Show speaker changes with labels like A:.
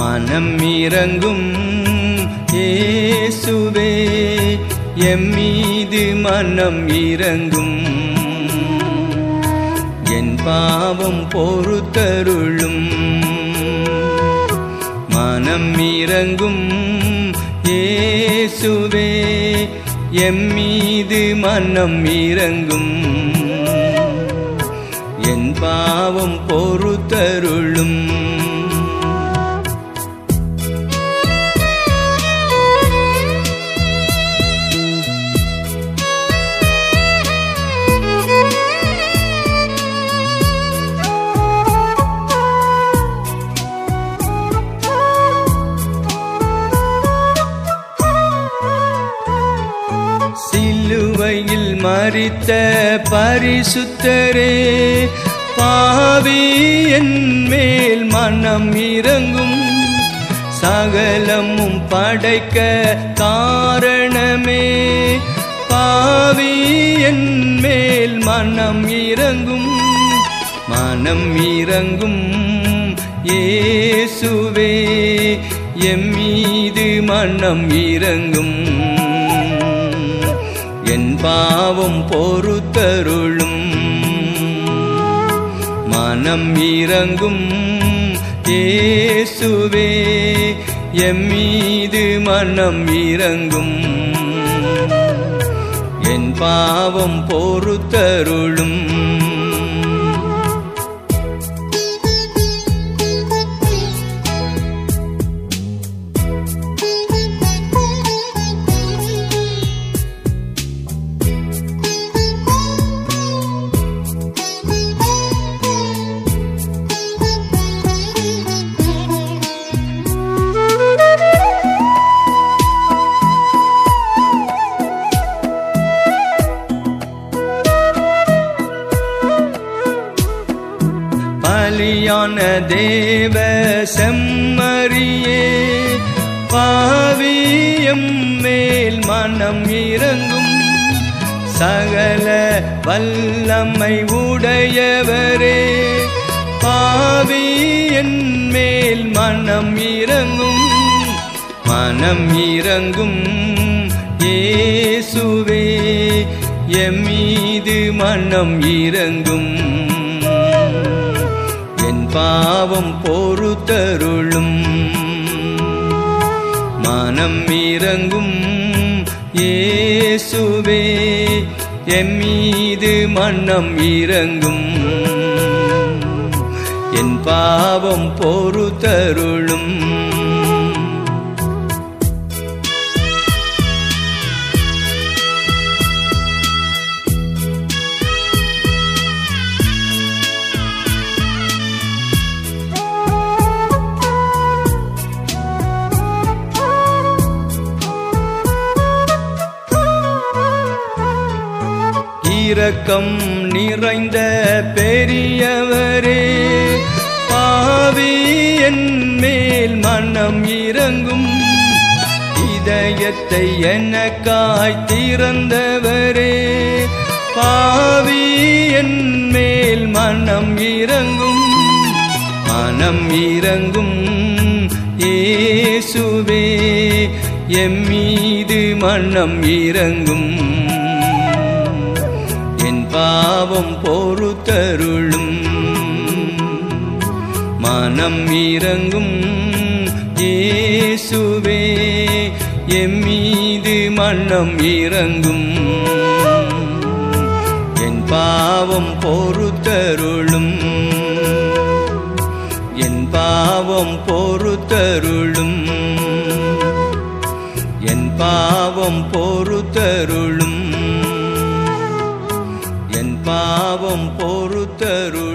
A: மனம் இறங்கும் இயேசுவே எம் மீது மனம் இறங்கும் என் பாவம் பொறுத்தருளும் மனம் இறங்கும் இயேசுவே எம் மீது மனம் இறங்கும் என் பாவம் பொறுத்தருளும் சிலுவையில் மறித்த பரிசுத்தரே பாவி என் மேல் மனம் இறங்கும் சகலமும் படைக்க காரணமே பாவி என் மேல் மனம் இறங்கும் மனம் இறங்கும் இயேசுவே எம் மீது மனம் இறங்கும் என் பாவம் பொறுத்தருளும் மனம் இறங்கும் இயேசுவே எம் மீது மனம் இறங்கும் என் பாவம் பொறுத்தருளும் பலியான தேவ செம்மறியே பாவியம் மேல் மனம் இறங்கும் சகல வல்லமை உடையவரே பாவியன் மேல் மனம் இறங்கும் மனம் இறங்கும் இயேசுவே எம் மீது மனம் இறங்கும் என் பாவம் பொறுத்தருளும் மனம் இறங்கும் இயேசுவே எம் மீது மனம் இறங்கும் என் பாவம் பொறுத்தருளும் இரக்கம் நிறைந்த பெரியவரே பாவி என் மேல் மனம் இறங்கும் இதயத்தை எனக்காய் திறந்தவரே பாவி என் மேல் மனம் இறங்கும் மனம் இறங்கும் இயேசுவே எம் மீது மனம் இறங்கும் என் பாவம் பொறுத்தருளும் மனம் இறங்கும் இயேசுவே எம் மீது மனம் இறங்கும் என் பாவம் பொறுத்தருளும் என் பாவம் பொறுத்தருளும் என் பாவம் பொறுத்தருளும் என் பாவம் பொறுத்தருளும்